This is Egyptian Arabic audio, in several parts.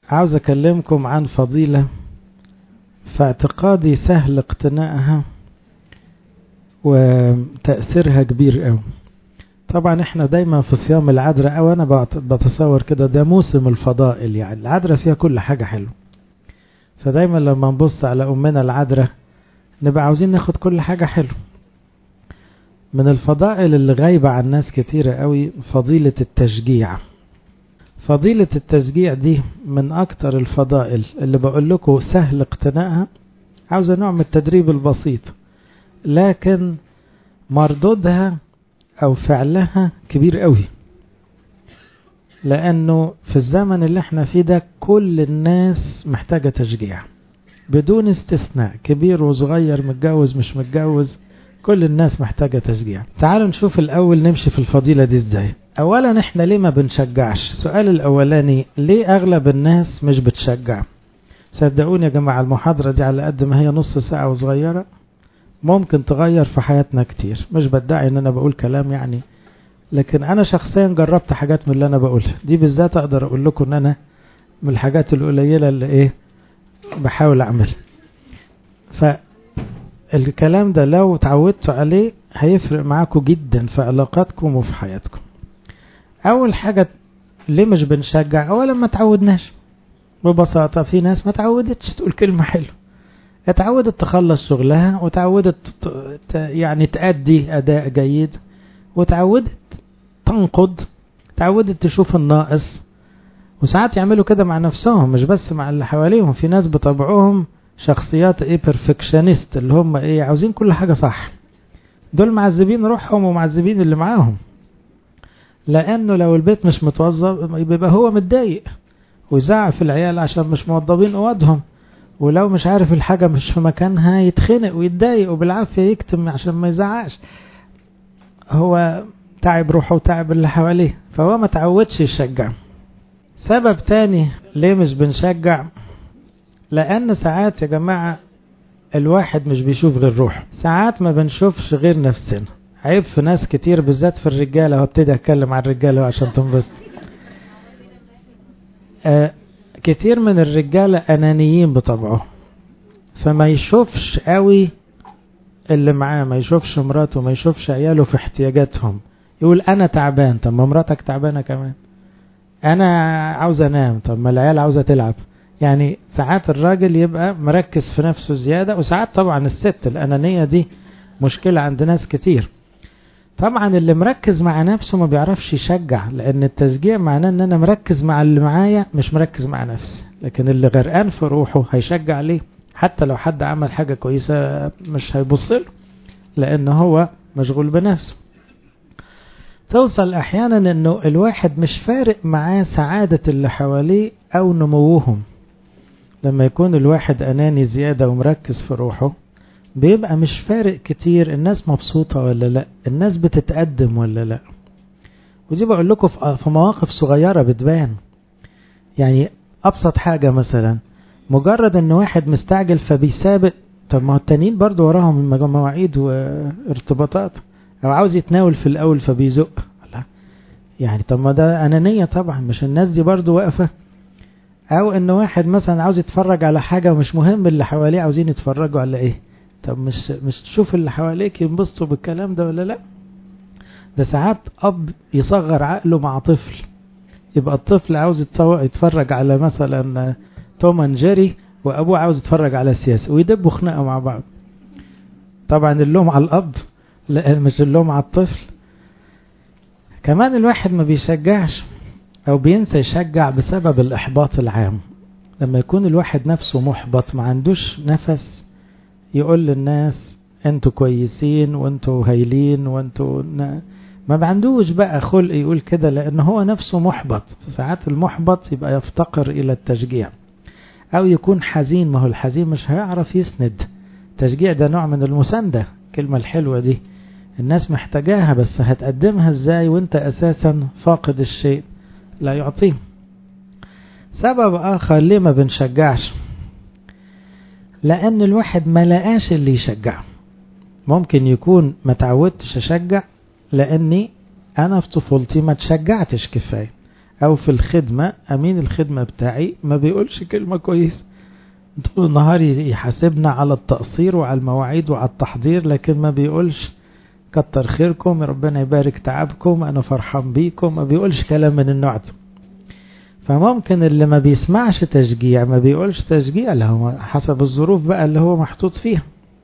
عاوز أكلمكم عن فضيلة في اعتقادي سهل اقتنائها وتأثيرها كبير قوي طبعا احنا دايما في صيام العذراء او انا بتصور كده ده موسم الفضائل يعني العذراء فيها كل حاجة حلوة فدايما لما نبص على امنا العذراء نبقى عاوزين ناخد كل حاجة حلوة من الفضائل اللي غايبة عن ناس كتيرة قوي فضيلة التشجيع فضيلة التشجيع دي من أكتر الفضائل اللي بقول لكم سهل اقتنائها عاوزة نوع من التدريب البسيط لكن مردودها أو فعلها كبير قوي لأنه في الزمن اللي احنا فيه ده كل الناس محتاجة تشجيع بدون استثناء كبير وصغير متجوز مش متجوز كل الناس محتاجة تشجيع تعالوا نشوف الأول نمشي في الفضيلة دي ازاي أولا احنا ليه ما بنشجعش السؤال الأولاني ليه أغلب الناس مش بتشجع صدقوني يا جماعة المحاضرة دي على قد ما هي نص ساعة وصغيرة ممكن تغير في حياتنا كتير مش بدعي ان انا بقول كلام يعني لكن انا شخصيا جربت حاجات من اللي انا بقولها دي بالذات اقدر اقول لكم ان انا من الحاجات القليلة اللي ايه بحاول اعملها فالكلام ده لو تعودتوا عليه هيفرق معاكم جدا في علاقاتكم وفي حياتكم اول حاجة ليه مش بنشجع اولا ما تعودناش ببساطة في ناس ما تعودتش تقول كلمة حلوة اتعودت تخلص شغلها وتعودت يعني تأدي أداء جيد وتعودت تنقد تعودت تشوف الناقص وساعات يعملوا كده مع نفسهم مش بس مع اللي حواليهم في ناس بطبعهم شخصيات ايه بيرفكشنست اللي هم ايه عاوزين كل حاجة صح دول معذبين روحهم ومعذبين اللي معاهم لانه لو البيت مش متوظف بيبقى هو متضايق ويزعق في العيال عشان مش موضبين اوضهم ولو مش عارف الحاجة مش في مكانها يتخنق ويتضايق وبالعافية يكتم عشان ما يزعقش هو تعب روحه وتعب اللي حواليه فهو ما تعودش يشجع سبب تاني ليه مش بنشجع لأن ساعات يا جماعة الواحد مش بيشوف غير روحه ساعات ما بنشوفش غير نفسنا عيب في ناس كتير بالذات في الرجالة وابتدي اتكلم عن الرجالة عشان تنبسط آه كتير من الرجالة أنانيين بطبعه فما يشوفش قوي اللي معاه ما يشوفش مراته ما يشوفش عياله في احتياجاتهم يقول أنا تعبان طب ما مراتك تعبانة كمان أنا عاوز أنام طب ما العيال عاوزة تلعب يعني ساعات الراجل يبقى مركز في نفسه زيادة وساعات طبعا الست الأنانية دي مشكلة عند ناس كتير طبعا اللي مركز مع نفسه ما بيعرفش يشجع لان التشجيع معناه ان انا مركز مع اللي معايا مش مركز مع نفسي لكن اللي غرقان في روحه هيشجع ليه حتى لو حد عمل حاجة كويسة مش هيبص له لان هو مشغول بنفسه توصل احيانا انه الواحد مش فارق معاه سعادة اللي حواليه او نموهم لما يكون الواحد اناني زيادة ومركز في روحه بيبقى مش فارق كتير الناس مبسوطة ولا لا الناس بتتقدم ولا لا ودي بقول لكم في مواقف صغيرة بتبان يعني أبسط حاجة مثلا مجرد ان واحد مستعجل فبيسابق طب ما هو التانيين برضو وراهم مواعيد وارتباطات او عاوز يتناول في الاول فبيزق لا يعني طب ما ده انانية طبعا مش الناس دي برضو واقفة او ان واحد مثلا عاوز يتفرج على حاجة ومش مهم اللي حواليه عاوزين يتفرجوا على ايه طب مش مش تشوف اللي حواليك ينبسطوا بالكلام ده ولا لا ده ساعات اب يصغر عقله مع طفل يبقى الطفل عاوز يتفرج على مثلا توم اند جيري وابوه عاوز يتفرج على السياسه ويدبوا خناقه مع بعض طبعا اللوم على الاب لا مش اللوم على الطفل كمان الواحد ما بيشجعش او بينسى يشجع بسبب الاحباط العام لما يكون الواحد نفسه محبط ما عندوش نفس يقول للناس انتوا كويسين وانتوا هايلين وانتوا ما عندوش بقى خلق يقول كده لان هو نفسه محبط ساعات المحبط يبقى يفتقر الى التشجيع او يكون حزين ما هو الحزين مش هيعرف يسند التشجيع ده نوع من المساندة الكلمة الحلوة دي الناس محتاجاها بس هتقدمها ازاي وانت اساسا فاقد الشيء لا يعطيه سبب اخر ليه ما بنشجعش لان الواحد ما لقاش اللي يشجعه ممكن يكون ما تعودتش اشجع لاني انا في طفولتي ما تشجعتش كفايه او في الخدمة امين الخدمة بتاعي ما بيقولش كلمة كويسة طول النهار يحاسبنا على التقصير وعلى المواعيد وعلى التحضير لكن ما بيقولش كتر خيركم ربنا يبارك تعبكم انا فرحان بيكم ما بيقولش كلام من النوع ده فممكن اللي ما بيسمعش تشجيع ما بيقولش تشجيع له حسب الظروف بقى اللي هو محطوط فيها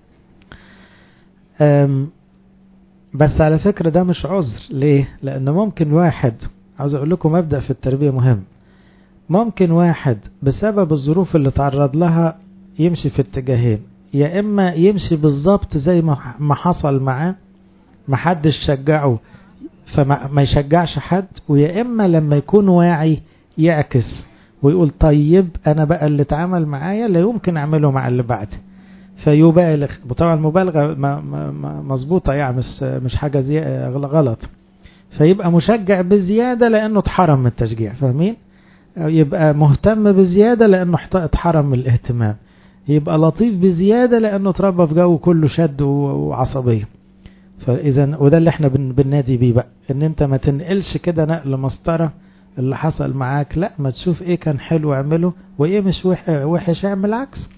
بس على فكرة ده مش عذر ليه لان ممكن واحد عاوز اقول لكم مبدأ في التربية مهم ممكن واحد بسبب الظروف اللي تعرض لها يمشي في اتجاهين يا اما يمشي بالظبط زي ما حصل معاه محدش شجعه فما يشجعش حد ويا اما لما يكون واعي يعكس ويقول طيب انا بقى اللي اتعامل معايا لا يمكن اعمله مع اللي بعدي فيبالغ وطبعا المبالغه مظبوطه يعني مش مش حاجه زي غلط فيبقى مشجع بزياده لانه اتحرم من التشجيع فاهمين يبقى مهتم بزياده لانه اتحرم من الاهتمام يبقى لطيف بزياده لانه اتربى في جو كله شد وعصبيه فاذا وده اللي احنا بننادي بيه بقى ان انت ما تنقلش كده نقل مسطره اللي حصل معاك لا ما تشوف ايه كان حلو اعمله وايه مش وحش اعمل عكس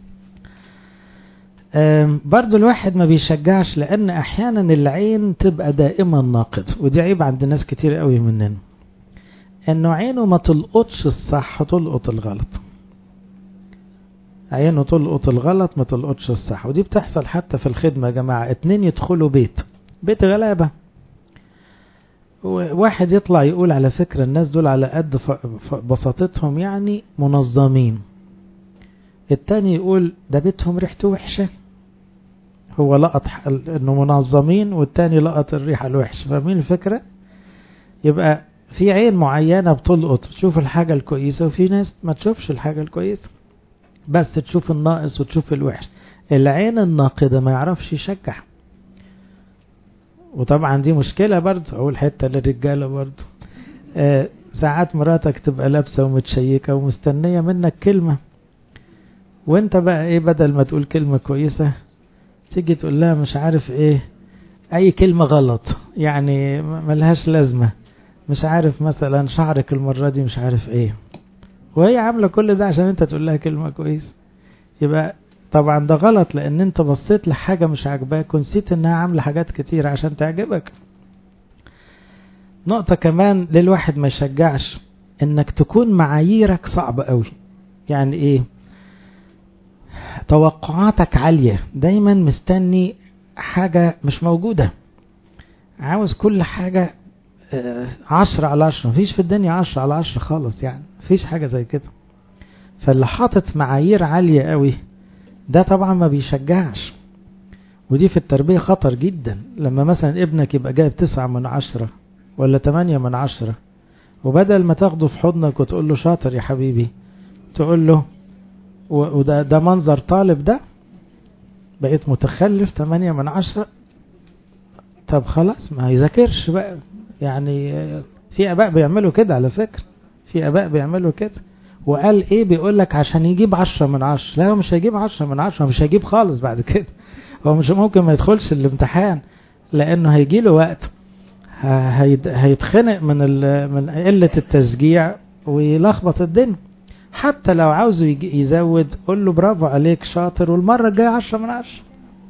برضو الواحد ما بيشجعش لان احيانا العين تبقى دائما ناقد ودي عيب عند ناس كتير قوي مننا انه عينه ما تلقطش الصح تلقط الغلط عينه تلقط الغلط ما تلقطش الصح ودي بتحصل حتى في الخدمة يا جماعة اتنين يدخلوا بيت بيت غلابة واحد يطلع يقول على فكرة الناس دول على قد بساطتهم يعني منظمين التاني يقول ده بيتهم ريحته وحشة هو لقط انه منظمين والتاني لقط الريحة الوحشة فاهمين الفكرة يبقى في عين معينة بتلقط تشوف الحاجة الكويسة وفي ناس ما تشوفش الحاجة الكويسة بس تشوف الناقص وتشوف الوحش العين الناقدة ما يعرفش يشجع وطبعا دي مشكلة برضه أول حتة للرجالة برضه آه ساعات مراتك تبقى لابسة ومتشيكة ومستنية منك كلمة وانت بقى ايه بدل ما تقول كلمة كويسة تيجي تقول لها مش عارف ايه اي كلمة غلط يعني ملهاش لازمة مش عارف مثلا شعرك المرة دي مش عارف ايه وهي عاملة كل ده عشان انت تقول لها كلمة كويسة يبقى طبعا ده غلط لان انت بصيت لحاجة مش عاجباك ونسيت انها عاملة حاجات كتير عشان تعجبك نقطة كمان للواحد ما يشجعش انك تكون معاييرك صعبة قوي يعني ايه توقعاتك عالية دايما مستني حاجة مش موجودة عاوز كل حاجة عشرة على عشرة مفيش في الدنيا عشرة على عشرة خالص يعني مفيش حاجة زي كده فاللي حاطط معايير عالية قوي ده طبعا ما بيشجعش ودي في التربية خطر جدا لما مثلا ابنك يبقى جايب تسعة من عشرة ولا تمانية من عشرة وبدل ما تاخده في حضنك وتقول له شاطر يا حبيبي تقول له وده ده منظر طالب ده بقيت متخلف تمانية من عشرة طب خلاص ما يذاكرش بقى يعني في اباء بيعملوا كده على فكرة في اباء بيعملوا كده وقال ايه بيقول لك عشان يجيب عشرة من عشرة لا هو مش هيجيب عشرة من عشرة مش هيجيب خالص بعد كده هو مش ممكن ما يدخلش الامتحان لانه هيجي له وقت هيتخنق من من قلة التشجيع ويلخبط الدنيا حتى لو عاوزه يزود قول له برافو عليك شاطر والمرة الجاية عشرة من عشرة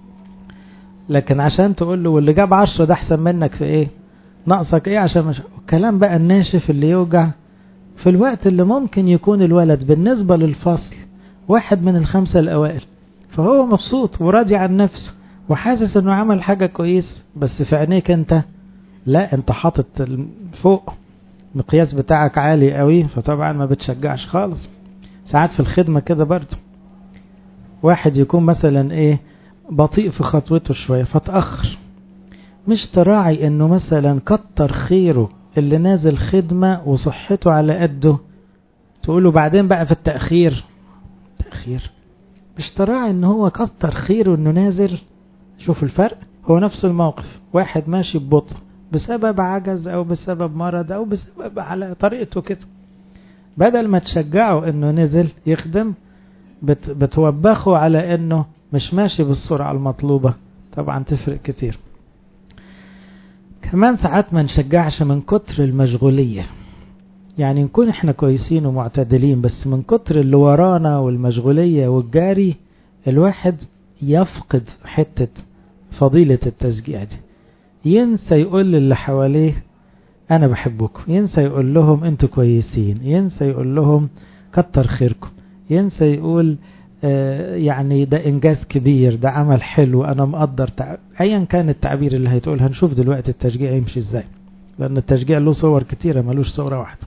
لكن عشان تقول له واللي جاب عشرة ده احسن منك في ايه ناقصك ايه عشان مش الكلام بقى الناشف اللي يوجع في الوقت اللي ممكن يكون الولد بالنسبة للفصل واحد من الخمسة الأوائل فهو مبسوط وراضي عن نفسه وحاسس انه عمل حاجة كويس بس في عينيك انت لا انت حاطط فوق المقياس بتاعك عالي قوي فطبعا ما بتشجعش خالص ساعات في الخدمة كده برضه واحد يكون مثلا ايه بطيء في خطوته شوية فتأخر مش تراعي انه مثلا كتر خيره اللي نازل خدمة وصحته على قده تقوله بعدين بقى في التأخير تأخير مش تراعي ان هو كتر خيره انه نازل شوف الفرق هو نفس الموقف واحد ماشي ببطء بسبب عجز او بسبب مرض او بسبب على طريقته كده بدل ما تشجعه انه نزل يخدم بت بتوبخه على انه مش ماشي بالسرعة المطلوبة طبعا تفرق كتير كمان ساعات ما نشجعش من كتر المشغولية يعني نكون احنا كويسين ومعتدلين بس من كتر اللي ورانا والمشغولية والجاري الواحد يفقد حتة فضيلة التشجيع دي ينسى يقول للي حواليه انا بحبكم ينسى يقول لهم انتوا كويسين ينسى يقول لهم كتر خيركم ينسى يقول آه يعني ده انجاز كبير ده عمل حلو انا مقدر تعب ايا كان التعبير اللي هيتقول هنشوف دلوقتي التشجيع يمشي ازاي لان التشجيع له صور كتيرة ملوش صورة واحدة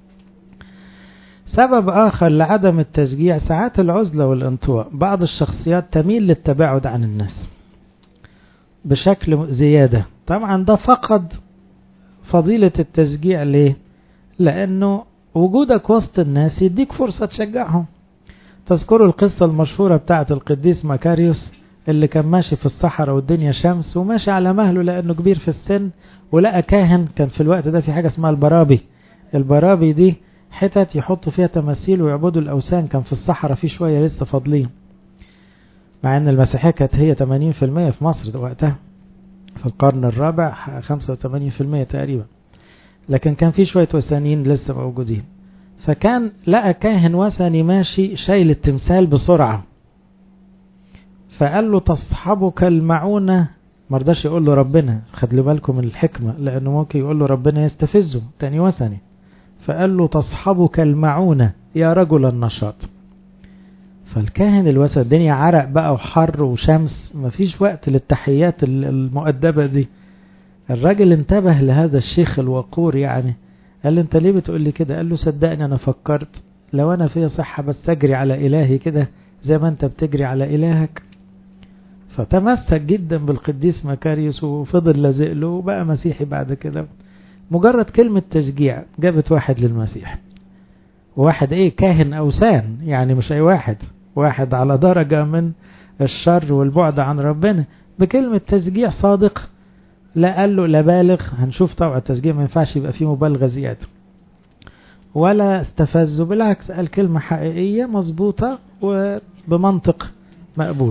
سبب آخر لعدم التشجيع ساعات العزلة والانطواء بعض الشخصيات تميل للتباعد عن الناس بشكل زيادة طبعا ده فقد فضيلة التشجيع ليه لأنه وجودك وسط الناس يديك فرصة تشجعهم تذكروا القصة المشهورة بتاعة القديس مكاريوس اللي كان ماشي في الصحراء والدنيا شمس وماشي على مهله لأنه كبير في السن ولقى كاهن كان في الوقت ده في حاجة اسمها البرابي البرابي دي حتت يحطوا فيها تماثيل ويعبدوا الأوثان كان في الصحراء في شوية لسه فاضلين مع ان المسيحية كانت هي 80% في مصر وقتها في القرن الرابع 85% تقريبا لكن كان في شوية وثنيين لسه موجودين فكان لقى كاهن وثني ماشي شايل التمثال بسرعة فقال له تصحبك المعونة مرضاش يقول له ربنا خد لي بالكم من الحكمة لأنه ممكن يقول له ربنا يستفزه تاني وثني فقال له تصحبك المعونة يا رجل النشاط فالكاهن الوثني الدنيا عرق بقى وحر وشمس مفيش وقت للتحيات المؤدبة دي الراجل انتبه لهذا الشيخ الوقور يعني قال له انت ليه بتقول لي كده قال له صدقني انا فكرت لو انا في صحة بس اجري على الهي كده زي ما انت بتجري على الهك فتمسك جدا بالقديس مكاريوس وفضل لازق له وبقى مسيحي بعد كده مجرد كلمة تشجيع جابت واحد للمسيح واحد ايه كاهن اوثان يعني مش اي واحد واحد على درجة من الشر والبعد عن ربنا بكلمة تشجيع صادق لا قال له لا بالغ هنشوف طبعا التشجيع ما ينفعش يبقى فيه مبالغة زيادة ولا استفزه بالعكس قال كلمة حقيقية مظبوطة وبمنطق مقبول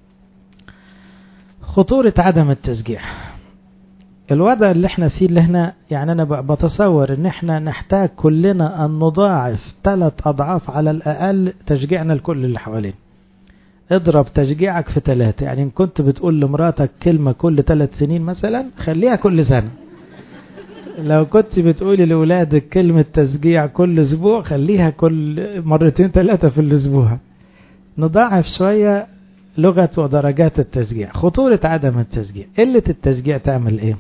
خطورة عدم التشجيع الوضع اللي احنا فيه اللي احنا يعني انا بتصور ان احنا نحتاج كلنا ان نضاعف ثلاث اضعاف على الاقل تشجيعنا لكل اللي حوالينا اضرب تشجيعك في ثلاثة يعني ان كنت بتقول لمراتك كلمة كل ثلاث سنين مثلا خليها كل سنة لو كنت بتقولي لأولادك كلمة تشجيع كل اسبوع خليها كل مرتين ثلاثة في الاسبوع نضاعف شوية لغة ودرجات التشجيع خطورة عدم التشجيع قلة التشجيع تعمل ايه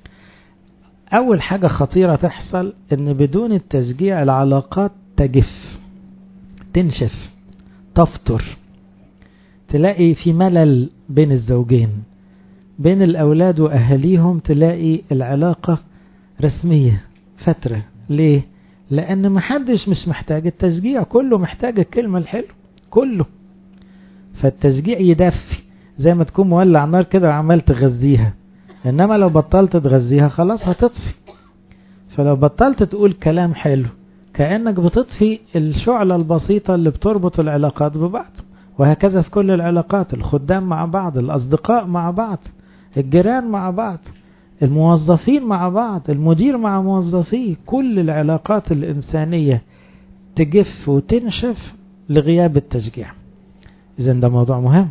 اول حاجة خطيرة تحصل ان بدون التشجيع العلاقات تجف تنشف تفتر تلاقي في ملل بين الزوجين بين الاولاد واهاليهم تلاقي العلاقة رسمية فترة ليه لان محدش مش محتاج التشجيع كله محتاج الكلمة الحلوة كله فالتشجيع يدفي زي ما تكون مولع نار كده وعمال تغذيها انما لو بطلت تغذيها خلاص هتطفي فلو بطلت تقول كلام حلو كأنك بتطفي الشعلة البسيطة اللي بتربط العلاقات ببعض وهكذا في كل العلاقات الخدام مع بعض الأصدقاء مع بعض الجيران مع بعض الموظفين مع بعض المدير مع موظفيه كل العلاقات الإنسانية تجف وتنشف لغياب التشجيع إذا ده موضوع مهم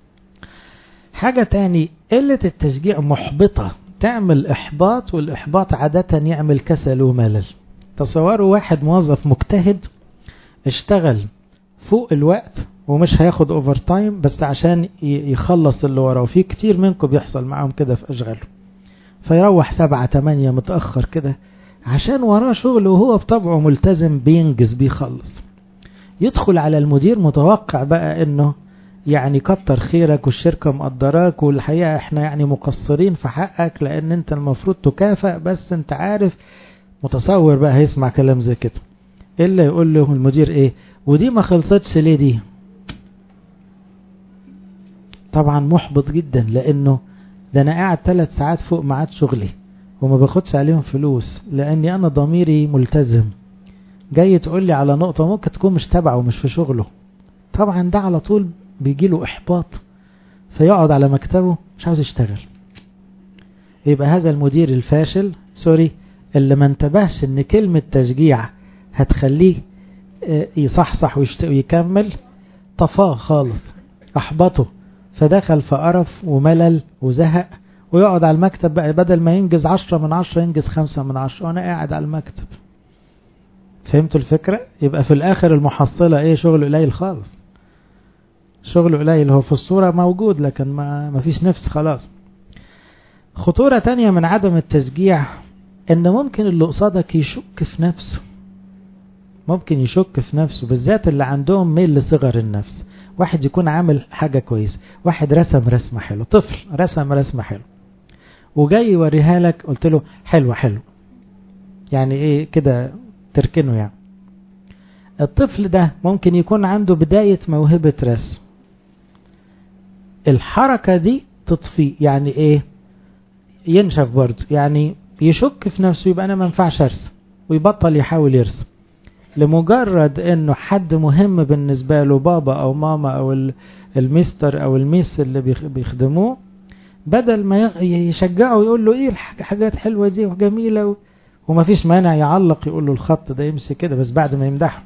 حاجة تاني قلة التشجيع محبطة تعمل إحباط والإحباط عادة يعمل كسل وملل تصوروا واحد موظف مجتهد اشتغل فوق الوقت ومش هياخد اوفر تايم بس عشان يخلص اللي وراه وفي كتير منكم بيحصل معاهم كده في اشغاله فيروح سبعة تمانية متأخر كده عشان وراه شغل وهو بطبعه ملتزم بينجز بيخلص يدخل على المدير متوقع بقى انه يعني كتر خيرك والشركة مقدراك والحقيقة احنا يعني مقصرين في حقك لان انت المفروض تكافئ بس انت عارف متصور بقى هيسمع كلام زي كده الا يقول له المدير ايه ودي ما خلصتش ليه دي طبعا محبط جدا لانه ده انا قاعد ثلاث ساعات فوق ميعاد شغلي وما باخدش عليهم فلوس لاني انا ضميري ملتزم جاي تقول لي على نقطة ممكن تكون مش تبعه ومش في شغله طبعا ده على طول بيجي له احباط فيقعد على مكتبه مش عاوز يشتغل يبقى هذا المدير الفاشل سوري اللي ما انتبهش ان كلمة تشجيع هتخليه يصحصح ويكمل طفاه خالص احبطه فدخل في قرف وملل وزهق ويقعد على المكتب بقى بدل ما ينجز عشرة من عشرة ينجز خمسة من عشرة وانا قاعد على المكتب فهمتوا الفكرة يبقى في الاخر المحصلة ايه شغل قليل خالص شغل قليل هو في الصورة موجود لكن ما, ما فيش نفس خلاص خطورة تانية من عدم التشجيع ان ممكن اللي قصادك يشك في نفسه ممكن يشك في نفسه بالذات اللي عندهم ميل لصغر النفس واحد يكون عامل حاجة كويسة واحد رسم رسمة حلو طفل رسم رسمة حلو وجاي يوريها لك قلت له حلوة حلو يعني ايه كده تركنه يعني الطفل ده ممكن يكون عنده بداية موهبة رسم الحركة دي تطفي يعني ايه ينشف برضه يعني يشك في نفسه يبقى انا ما ينفعش ارسم ويبطل يحاول يرسم لمجرد انه حد مهم بالنسبة له بابا او ماما او المستر او الميس اللي بيخدموه بدل ما يشجعه ويقول له ايه الحاجات حلوة دي وجميلة و... وما فيش مانع يعلق يقول له الخط ده يمسك كده بس بعد ما يمدحه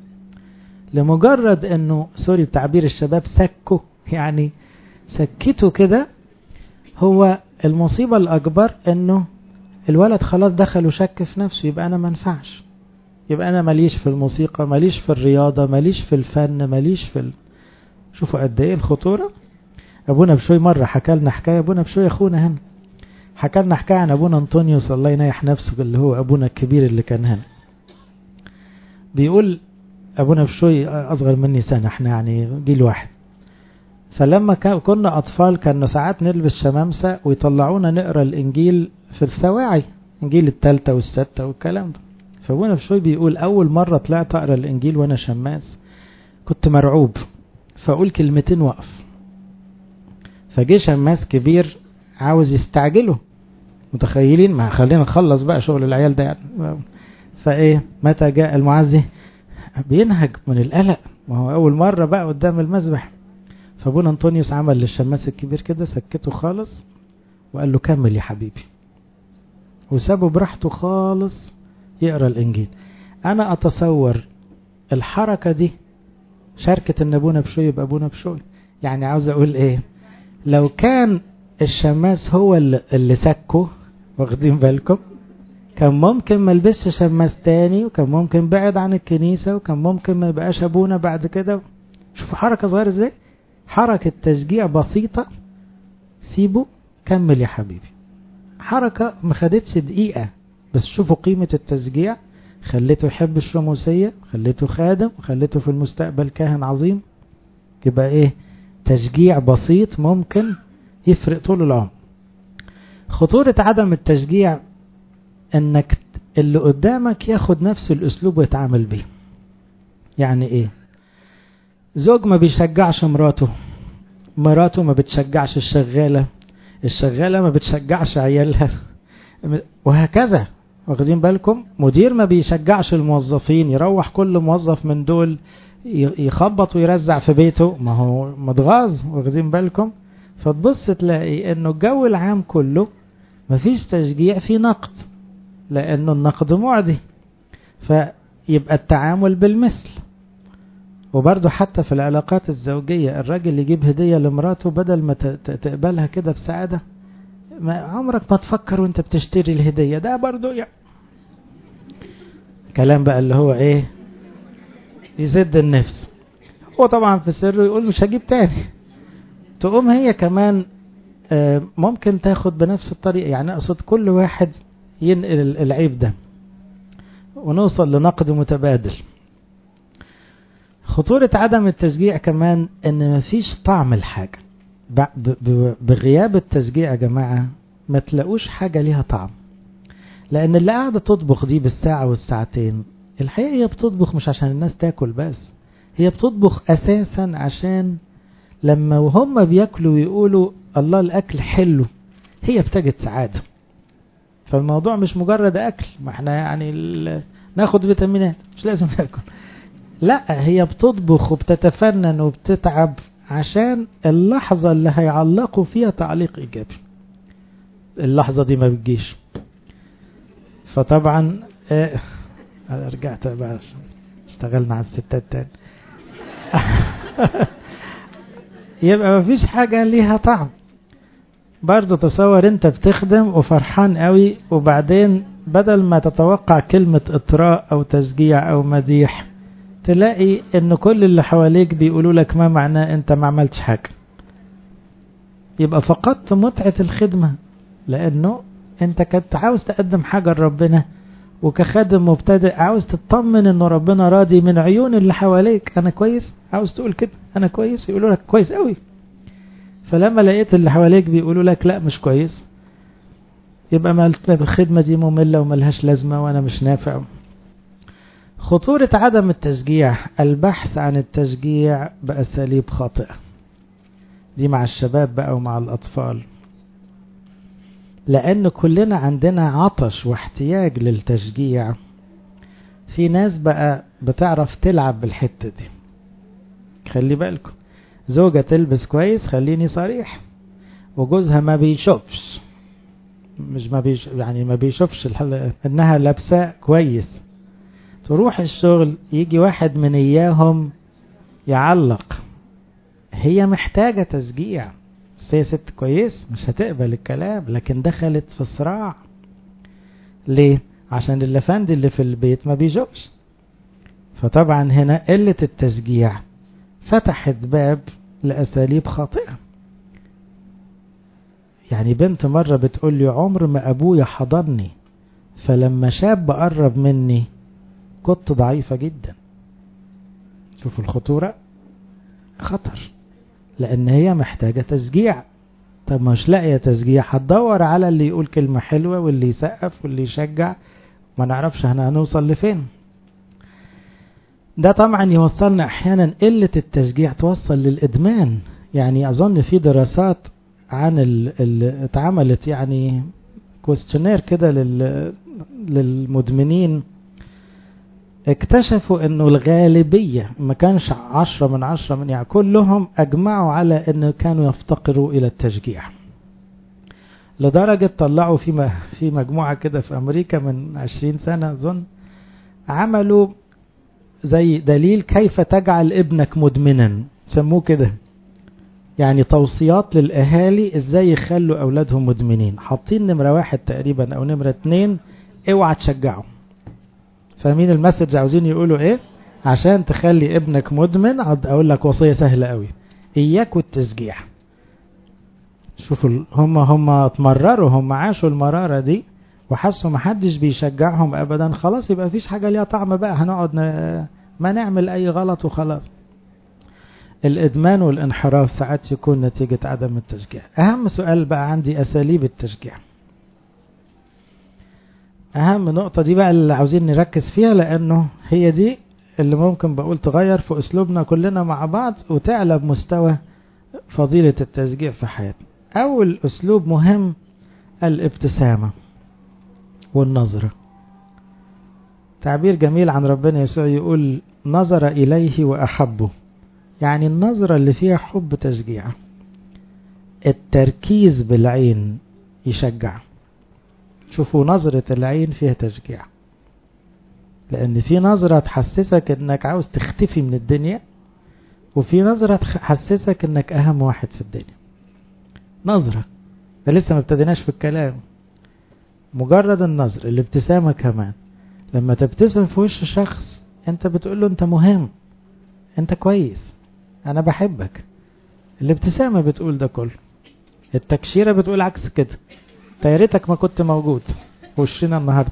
لمجرد انه سوري تعبير الشباب سكه يعني سكته كده هو المصيبة الاكبر انه الولد خلاص دخل وشك في نفسه يبقى انا ما ينفعش يبقى انا ماليش في الموسيقى ماليش في الرياضة ماليش في الفن ماليش في ال... شوفوا قد ايه الخطورة ابونا بشوي مرة حكى لنا حكاية ابونا بشوي اخونا هنا حكى لنا حكاية عن ابونا انطونيوس الله ينيح نفسه اللي هو ابونا الكبير اللي كان هنا بيقول ابونا بشوي اصغر مني سنة احنا يعني جيل واحد فلما كنا اطفال كنا ساعات نلبس شمامسة ويطلعونا نقرا الانجيل في السواعي انجيل التالتة والستة والكلام ده فابونا بشوي بيقول اول مرة طلعت اقرا الانجيل وانا شماس كنت مرعوب فاقول كلمتين وقف فجه شماس كبير عاوز يستعجله متخيلين ما خلينا نخلص بقى شغل العيال ده يعني فايه متى جاء المعزي بينهج من القلق ما هو اول مرة بقى قدام المذبح فابونا انطونيوس عمل للشماس الكبير كده سكته خالص وقال له كمل يا حبيبي وسابه براحته خالص يقرا الانجيل انا اتصور الحركة دي شركة ان ابونا بشوي يبقى ابونا بشوي يعني عاوز اقول ايه لو كان الشماس هو اللي, اللي سكه واخدين بالكم كان ممكن ما لبسش شماس تاني وكان ممكن بعد عن الكنيسة وكان ممكن ما يبقاش ابونا بعد كده شوفوا حركة صغيرة ازاي حركة تشجيع بسيطة سيبه كمل يا حبيبي حركة ما خدتش دقيقة بس شوفوا قيمة التشجيع خليته يحب الشموسية خليته خادم وخليته في المستقبل كاهن عظيم يبقى ايه تشجيع بسيط ممكن يفرق طول العمر خطورة عدم التشجيع انك اللي قدامك ياخد نفس الاسلوب ويتعامل بيه يعني ايه زوج ما بيشجعش مراته مراته ما بتشجعش الشغالة الشغالة ما بتشجعش عيالها وهكذا واخدين بالكم مدير ما بيشجعش الموظفين يروح كل موظف من دول يخبط ويرزع في بيته ما هو متغاظ واخدين بالكم فتبص تلاقي انه الجو العام كله مفيش تشجيع في نقد لانه النقد معدي فيبقى التعامل بالمثل وبرضه حتى في العلاقات الزوجية الراجل يجيب هدية لمراته بدل ما تقبلها كده بسعادة ما عمرك ما تفكر وانت بتشتري الهدية ده برضه يعني كلام بقى اللي هو ايه يسد النفس هو طبعا في سره يقول مش هجيب تاني تقوم هي كمان ممكن تاخد بنفس الطريقة يعني اقصد كل واحد ينقل العيب ده ونوصل لنقد متبادل خطورة عدم التشجيع كمان ان مفيش طعم الحاجة بغياب التشجيع يا جماعة ما تلاقوش حاجة ليها طعم لان اللي قاعدة تطبخ دي بالساعة والساعتين الحقيقة هي بتطبخ مش عشان الناس تاكل بس هي بتطبخ اساسا عشان لما وهم بياكلوا ويقولوا الله الاكل حلو هي بتجد سعادة فالموضوع مش مجرد اكل ما احنا يعني ناخد فيتامينات مش لازم ناكل لا هي بتطبخ وبتتفنن وبتتعب عشان اللحظة اللي هيعلقوا فيها تعليق ايجابي اللحظة دي ما بتجيش فطبعا رجعت بقى اشتغلنا على الستات تاني يبقى مفيش حاجة ليها طعم برضو تصور انت بتخدم وفرحان قوي وبعدين بدل ما تتوقع كلمة اطراء او تشجيع او مديح تلاقي ان كل اللي حواليك بيقولوا لك ما معناه انت ما عملتش حاجة يبقى فقدت متعة الخدمة لانه انت كنت عاوز تقدم حاجة لربنا وكخادم مبتدئ عاوز تطمن انه ربنا راضي من عيون اللي حواليك انا كويس عاوز تقول كده انا كويس يقولوا لك كويس قوي فلما لقيت اللي حواليك بيقولوا لك لا مش كويس يبقى ما الخدمة دي مملة وملهاش لازمة وانا مش نافع خطورة عدم التشجيع البحث عن التشجيع بأساليب خاطئة دي مع الشباب بقى ومع الأطفال لأن كلنا عندنا عطش واحتياج للتشجيع في ناس بقى بتعرف تلعب بالحتة دي خلي بالكم زوجة تلبس كويس خليني صريح وجوزها ما بيشوفش مش ما بيش يعني ما بيشوفش انها لابسة كويس تروح الشغل يجي واحد من اياهم يعلق هي محتاجة تشجيع بس هي ست كويس مش هتقبل الكلام لكن دخلت في صراع ليه عشان اللفندي اللي في البيت ما بيشوفش فطبعا هنا قلة التشجيع فتحت باب لأساليب خاطئة يعني بنت مرة بتقول لي عمر ما أبويا حضرني فلما شاب قرب مني كنت ضعيفة جدا شوفوا الخطورة خطر لأن هي محتاجة تشجيع طب مش لاقية تشجيع هتدور على اللي يقول كلمة حلوة واللي يسقف واللي يشجع ما نعرفش احنا هنوصل لفين ده طبعا يوصلنا احيانا قلة التشجيع توصل للادمان يعني اظن في دراسات عن اللي اتعملت يعني كويستشنير كده للمدمنين اكتشفوا انه الغالبية ما كانش عشرة من عشرة من يعني كلهم اجمعوا على انه كانوا يفتقروا الى التشجيع لدرجة طلعوا في في مجموعة كده في امريكا من عشرين سنة اظن عملوا زي دليل كيف تجعل ابنك مدمنا سموه كده يعني توصيات للاهالي ازاي يخلوا اولادهم مدمنين حاطين نمرة واحد تقريبا او نمرة اتنين اوعى تشجعه فاهمين المسج عاوزين يقولوا ايه عشان تخلي ابنك مدمن اقول لك وصية سهلة قوي اياك والتشجيع شوفوا هم هم اتمرروا هم عاشوا المرارة دي وحسوا محدش بيشجعهم ابدا خلاص يبقى فيش حاجة ليها طعم بقى هنقعد ن... ما نعمل اي غلط وخلاص الادمان والانحراف ساعات يكون نتيجة عدم التشجيع اهم سؤال بقى عندي اساليب التشجيع اهم نقطة دي بقى اللي عاوزين نركز فيها لانه هي دي اللي ممكن بقول تغير في اسلوبنا كلنا مع بعض وتعلى بمستوى فضيلة التشجيع في حياتنا اول اسلوب مهم الابتسامة والنظرة تعبير جميل عن ربنا يسوع يقول نظر إليه وأحبه يعني النظرة اللي فيها حب تشجيع التركيز بالعين يشجع شوفوا نظرة العين فيها تشجيع لأن في نظرة تحسسك إنك عاوز تختفي من الدنيا وفي نظرة تحسسك إنك أهم واحد في الدنيا نظرة ده لسه ما ابتديناش في الكلام مجرد النظر الابتسامة كمان لما تبتسم في وش شخص انت بتقول له انت مهم انت كويس انا بحبك الابتسامة بتقول ده كله التكشيرة بتقول عكس كده يا ريتك ما كنت موجود في وشنا النهاردة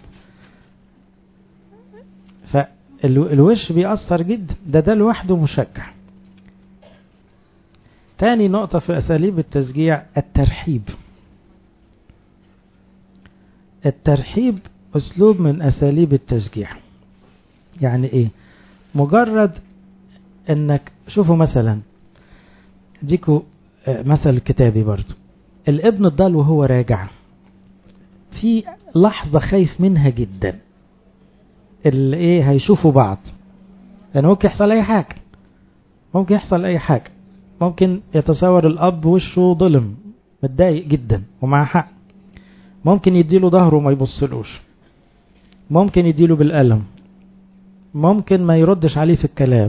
فالوش بيأثر جدا ده ده لوحده مشجع تاني نقطة في أساليب التشجيع الترحيب الترحيب أسلوب من أساليب التشجيع يعني إيه مجرد إنك شوفوا مثلا ديكوا مثل كتابي برضو الابن الضال وهو راجع في لحظة خايف منها جدا اللي ايه هيشوفوا بعض لان ممكن يحصل اي حاجة ممكن يحصل اي حاجة ممكن يتصور الاب وشه ظلم متضايق جدا ومع حق ممكن يديله ظهره وما يبصلوش ممكن يديله بالقلم ممكن ما يردش عليه في الكلام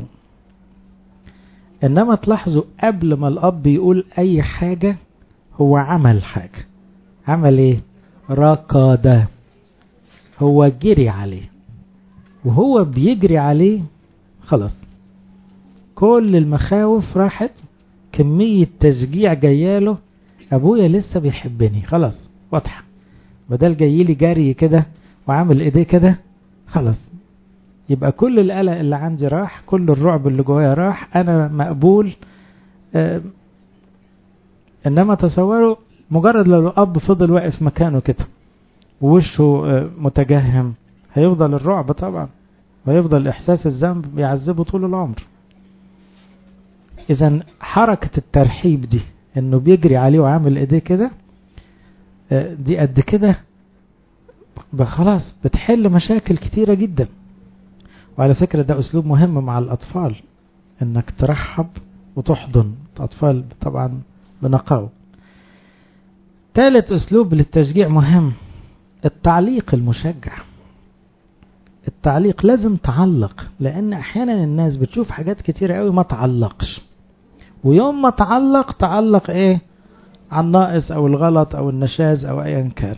انما تلاحظوا قبل ما الاب يقول اي حاجة هو عمل حاجة عمل ايه ركض هو جري عليه وهو بيجري عليه خلاص كل المخاوف راحت كمية تشجيع جاياله ابويا لسه بيحبني خلاص واضحة بدل جاي لي جري كده وعامل ايديه كده خلاص يبقى كل القلق اللي عندي راح كل الرعب اللي جوايا راح انا مقبول آه انما تصوروا مجرد لو الاب فضل واقف مكانه كده ووشه آه متجهم هيفضل الرعب طبعا ويفضل احساس الذنب بيعذبه طول العمر اذا حركة الترحيب دي انه بيجري عليه وعامل ايديه كده آه دي قد كده خلاص بتحل مشاكل كتيرة جدا وعلى فكرة ده أسلوب مهم مع الأطفال إنك ترحب وتحضن الأطفال طبعا بنقاوة ثالث أسلوب للتشجيع مهم التعليق المشجع التعليق لازم تعلق لأن أحيانا الناس بتشوف حاجات كتيرة قوي ما تعلقش ويوم ما تعلق تعلق إيه عن الناقص أو الغلط أو النشاز أو أيا كان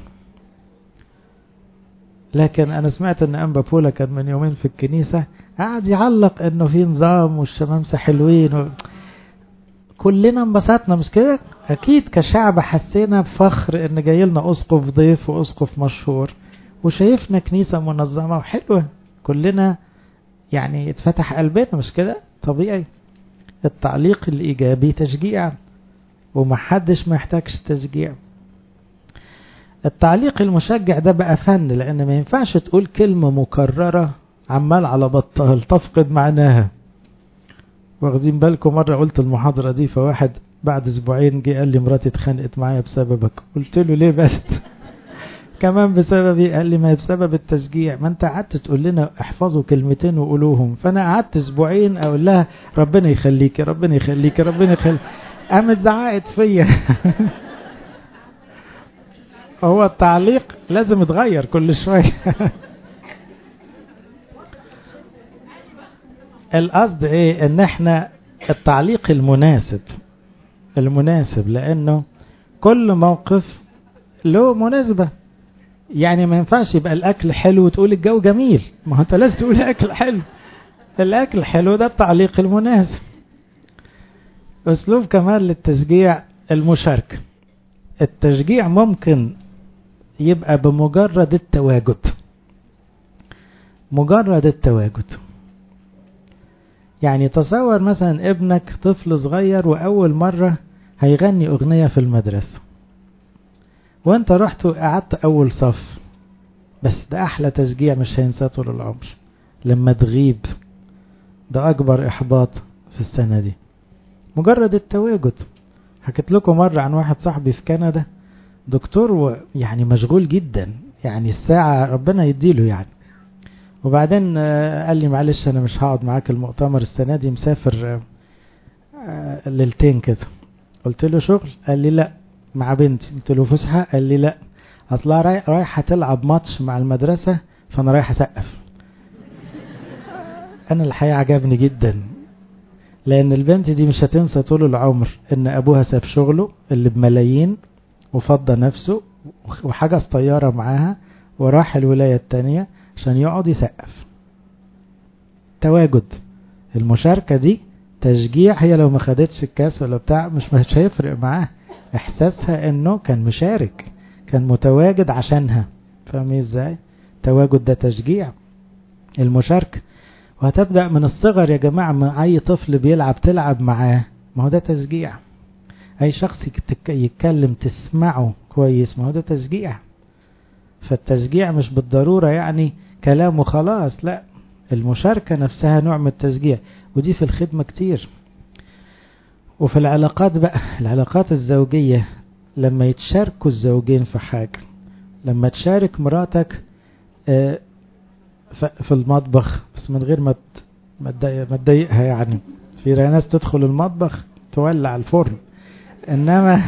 لكن انا سمعت ان انبا بولا كان من يومين في الكنيسة قاعد يعلق انه في نظام والشمامسة حلوين و... كلنا انبسطنا مش كده اكيد كشعب حسينا بفخر ان جاي لنا اسقف ضيف واسقف مشهور وشايفنا كنيسة منظمة وحلوة كلنا يعني اتفتح قلبنا مش كده طبيعي التعليق الايجابي تشجيع ومحدش محتاجش تشجيع التعليق المشجع ده بقى فن لان ما ينفعش تقول كلمة مكررة عمال على بطال تفقد معناها واخدين بالكم مرة قلت المحاضرة دي فواحد بعد اسبوعين جه قال لي مراتي اتخانقت معايا بسببك قلت له ليه بس كمان بسببي قال لي ما هي بسبب التشجيع ما انت قعدت تقول لنا احفظوا كلمتين وقولوهم فانا قعدت اسبوعين اقول لها ربنا يخليكي ربنا يخليكي ربنا يخليكي قامت زعقت فيا هو التعليق لازم يتغير كل شوية القصد ايه ان احنا التعليق المناسب المناسب لانه كل موقف له مناسبة يعني ما ينفعش يبقى الاكل حلو وتقول الجو جميل ما هو انت لازم تقول الاكل حلو الاكل حلو ده التعليق المناسب اسلوب كمان للتشجيع المشاركة التشجيع ممكن يبقى بمجرد التواجد مجرد التواجد يعني تصور مثلا ابنك طفل صغير وأول مرة هيغني أغنية في المدرسة وانت رحت وقعدت أول صف بس ده أحلى تشجيع مش هينساه طول العمر لما تغيب ده أكبر إحباط في السنة دي مجرد التواجد حكيت لكم مرة عن واحد صاحبي في كندا دكتور ويعني مشغول جدا يعني الساعة ربنا يديله يعني وبعدين قال لي معلش انا مش هقعد معاك المؤتمر السنة دي مسافر ليلتين كده قلت له شغل قال لي لا مع بنتي قلت له فسحة قال لي لا اصلا رايحة تلعب ماتش مع المدرسة فانا رايح اسقف انا الحقيقة عجبني جدا لان البنت دي مش هتنسى طول العمر ان ابوها ساب شغله اللي بملايين وفضى نفسه وحجز طيارة معاها وراح الولاية التانية عشان يقعد يسقف تواجد المشاركة دي تشجيع هي لو ما خدتش الكاس ولا بتاع مش مش هيفرق معاه احساسها انه كان مشارك كان متواجد عشانها فاهمين ازاي تواجد ده تشجيع المشاركة وهتبدأ من الصغر يا جماعة مع اي طفل بيلعب تلعب معاه ما هو ده تشجيع اي شخص يتكلم تسمعه كويس ما هو ده تشجيع فالتشجيع مش بالضرورة يعني كلام وخلاص لا المشاركة نفسها نوع من التشجيع ودي في الخدمة كتير وفي العلاقات بقى العلاقات الزوجية لما يتشاركوا الزوجين في حاجة لما تشارك مراتك في المطبخ بس من غير ما ما تضايقها يعني في ناس تدخل المطبخ تولع الفرن انما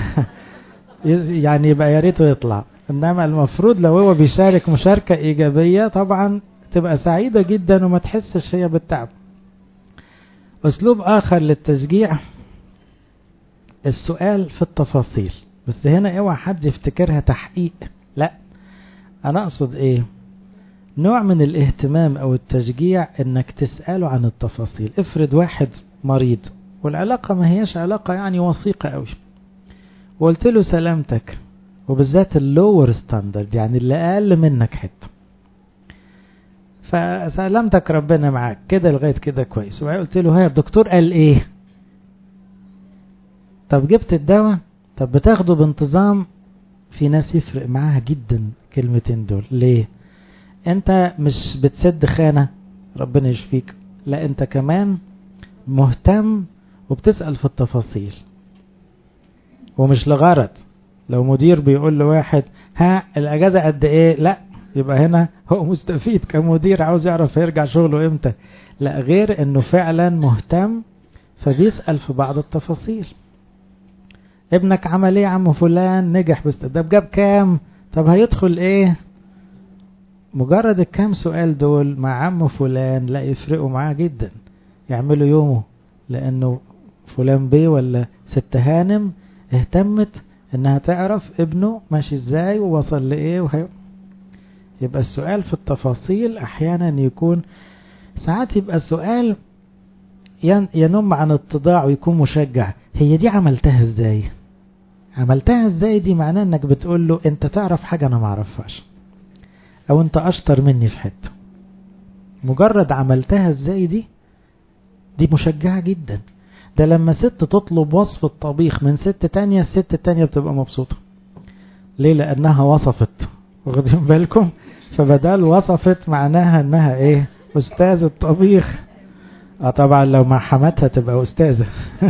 يعني يبقى يا ريته يطلع انما المفروض لو هو بيشارك مشاركة ايجابية طبعا تبقى سعيدة جدا وما تحسش هي بالتعب أسلوب آخر للتشجيع السؤال في التفاصيل بس هنا اوعى حد يفتكرها تحقيق لا أنا أقصد إيه نوع من الاهتمام أو التشجيع إنك تسأله عن التفاصيل افرض واحد مريض والعلاقة ما هيش علاقة يعني وثيقة قوي وقلت له سلامتك وبالذات اللور ستاندرد يعني اللي أقل منك حتة فسلامتك ربنا معاك كده لغاية كده كويس وبعدين قلت له ها الدكتور قال ايه طب جبت الدواء طب بتاخده بانتظام في ناس يفرق معاها جدا كلمتين دول ليه انت مش بتسد خانة ربنا يشفيك لا انت كمان مهتم وبتسأل في التفاصيل ومش لغرض لو مدير بيقول لواحد ها الاجازة قد ايه لا يبقى هنا هو مستفيد كمدير عاوز يعرف يرجع شغله امتى لا غير انه فعلا مهتم فبيسأل في بعض التفاصيل ابنك عمل ايه يا عم فلان نجح بس ده جاب كام طب هيدخل ايه مجرد الكام سؤال دول مع عم فلان لا يفرقوا معاه جدا يعملوا يومه لانه فلان بيه ولا ست هانم اهتمت انها تعرف ابنه ماشي ازاي ووصل لايه وهي يبقى السؤال في التفاصيل احيانا يكون ساعات يبقى سؤال ينم عن اتضاع ويكون مشجع هي دي عملتها ازاي عملتها ازاي دي معناه انك بتقول له انت تعرف حاجة انا معرفهاش او انت اشطر مني في حتة مجرد عملتها ازاي دي دي مشجعة جدا ده لما ست تطلب وصف الطبيخ من ست تانية الست التانية بتبقى مبسوطة ليه لانها وصفت واخدين بالكم فبدال وصفت معناها انها ايه استاذ الطبيخ اه طبعا لو مع حماتها تبقى استاذة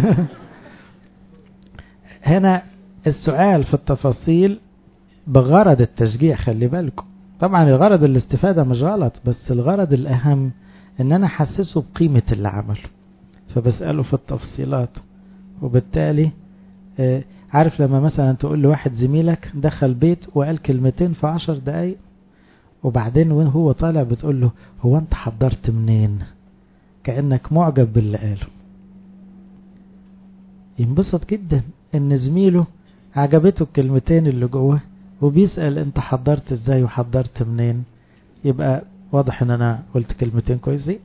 هنا السؤال في التفاصيل بغرض التشجيع خلي بالكم طبعا الغرض الاستفادة مش غلط بس الغرض الأهم ان انا حسسه بقيمة اللي عمله فبسأله في التفصيلات وبالتالي آه عارف لما مثلا تقول لواحد زميلك دخل بيت وقال كلمتين في عشر دقايق وبعدين وهو طالع بتقول له هو انت حضرت منين كأنك معجب باللي قاله ينبسط جدا ان زميله عجبته الكلمتين اللي جوه وبيسأل انت حضرت ازاي وحضرت منين يبقى واضح ان انا قلت كلمتين كويسين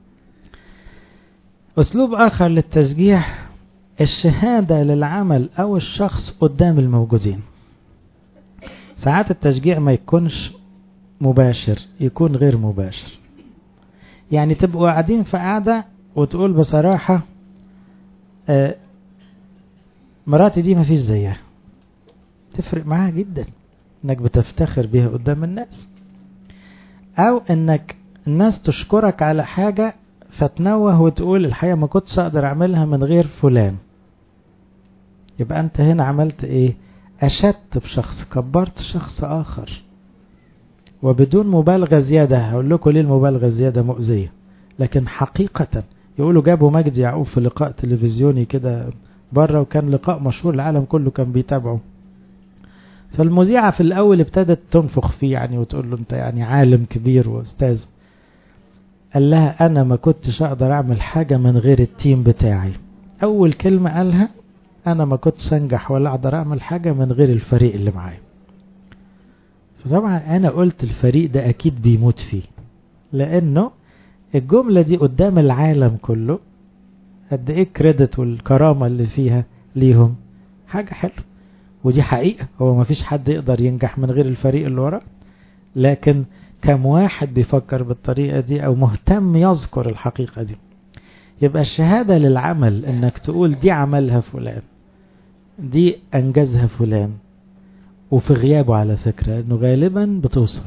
اسلوب اخر للتشجيع الشهادة للعمل او الشخص قدام الموجودين ساعات التشجيع ما يكونش مباشر يكون غير مباشر يعني تبقوا قاعدين في قاعدة وتقول بصراحة آه مراتي دي ما فيش زيها تفرق معاها جدا انك بتفتخر بيها قدام الناس او انك الناس تشكرك على حاجة فتنوه وتقول الحقيقة ما كنتش اقدر اعملها من غير فلان يبقى انت هنا عملت ايه اشدت بشخص كبرت شخص اخر وبدون مبالغة زيادة هقول لكم ليه المبالغة زيادة مؤذية لكن حقيقة يقولوا جابوا مجدي يعقوب في لقاء تلفزيوني كده بره وكان لقاء مشهور العالم كله كان بيتابعه فالمذيعة في الأول ابتدت تنفخ فيه يعني وتقول له أنت يعني عالم كبير وأستاذ قال لها أنا ما كنتش أقدر أعمل حاجة من غير التيم بتاعي أول كلمة قالها أنا ما كنتش أنجح ولا أقدر أعمل حاجة من غير الفريق اللي معايا فطبعا أنا قلت الفريق ده أكيد بيموت فيه لأنه الجملة دي قدام العالم كله قد ايه الكريدت والكرامة اللي فيها ليهم حاجة حلوة ودي حقيقة هو ما فيش حد يقدر ينجح من غير الفريق اللي وراه لكن كم واحد بيفكر بالطريقة دي او مهتم يذكر الحقيقة دي يبقى الشهادة للعمل انك تقول دي عملها فلان دي انجزها فلان وفي غيابه على فكرة انه غالبا بتوصل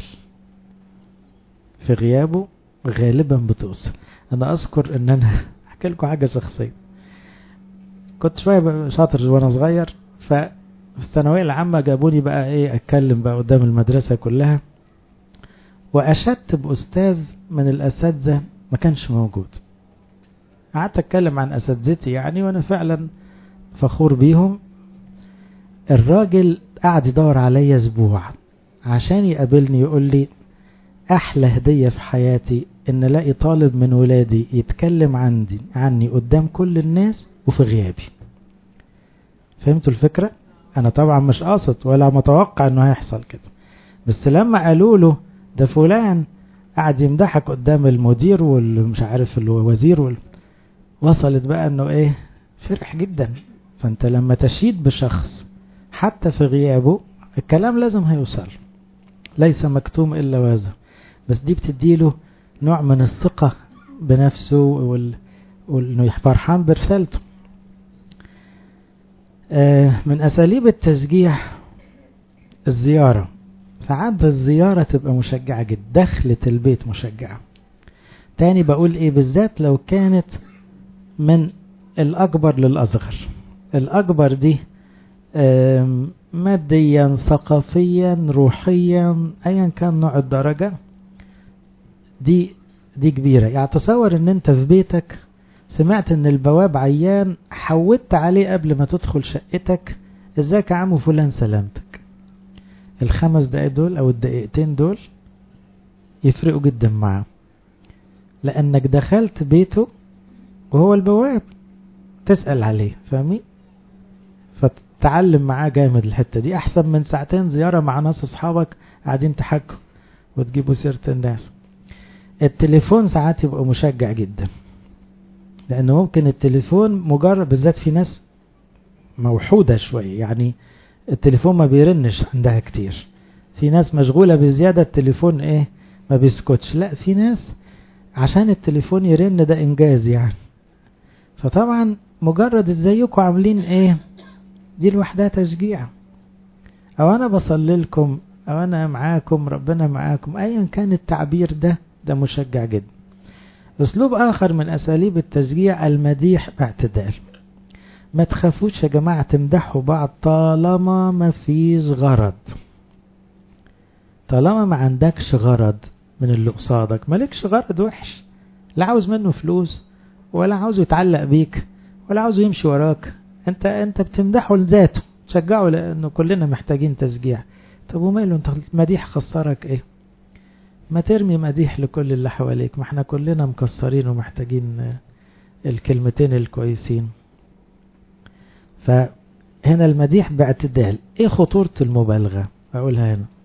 في غيابه غالبا بتوصل انا اذكر ان انا احكي لكم حاجة شخصية كنت شوية شاطر وانا صغير ففي الثانوية العامة جابوني بقى ايه اتكلم بقى قدام المدرسة كلها واشدت باستاذ من الاساتذة ما كانش موجود قعدت اتكلم عن اساتذتي يعني وانا فعلا فخور بيهم الراجل قعد يدور عليا اسبوع عشان يقابلني يقول لي أحلى هدية في حياتي إن ألاقي طالب من ولادي يتكلم عندي عني قدام كل الناس وفي غيابي فهمتوا الفكرة؟ أنا طبعا مش قاصد ولا متوقع إنه هيحصل كده بس لما قالوا له ده فلان قاعد يمدحك قدام المدير والمش عارف الوزير وال... وصلت بقى إنه إيه فرح جدا فأنت لما تشيد بشخص حتى في غيابه الكلام لازم هيوصل ليس مكتوم إلا وازا بس دي بتديله نوع من الثقة بنفسه وال... وانه فرحان برسالته آه من أساليب التشجيع الزيارة ساعات الزيارة تبقى مشجعة جدا دخلة البيت مشجعة تاني بقول ايه بالذات لو كانت من الأكبر للأصغر الأكبر دي ماديا ثقافيا روحيا ايا كان نوع الدرجة دي دي كبيرة يعني تصور ان انت في بيتك سمعت ان البواب عيان حودت عليه قبل ما تدخل شقتك ازيك يا عم فلان سلامتك الخمس دقايق دول او الدقيقتين دول يفرقوا جدا معاه لانك دخلت بيته وهو البواب تسأل عليه فاهمين فتعلم معاه جامد الحتة دي احسن من ساعتين زيارة مع ناس اصحابك قاعدين تحكوا وتجيبوا سيرة الناس التليفون ساعات يبقى مشجع جدا لانه ممكن التليفون مجرد بالذات في ناس موحودة شوية يعني التليفون ما بيرنش عندها كتير في ناس مشغولة بزيادة التليفون ايه ما بيسكتش لا في ناس عشان التليفون يرن ده انجاز يعني فطبعا مجرد ازيكم عاملين ايه دي لوحدها تشجيع او انا بصلي لكم او انا معاكم ربنا معاكم ايا كان التعبير ده ده مشجع جدا اسلوب اخر من اساليب التشجيع المديح باعتدال ما تخافوش يا جماعة تمدحوا بعض طالما ما فيش غرض طالما ما عندكش غرض من اللي قصادك مالكش غرض وحش لا عاوز منه فلوس ولا عاوزه يتعلق بيك ولا عاوزه يمشي وراك انت انت بتمدحه لذاته تشجعه لانه كلنا محتاجين تشجيع طب وماله انت مديح خسرك ايه ما ترمي مديح لكل اللي حواليك ما احنا كلنا مكسرين ومحتاجين الكلمتين الكويسين فهنا المديح باعتدال ايه خطورة المبالغة اقولها هنا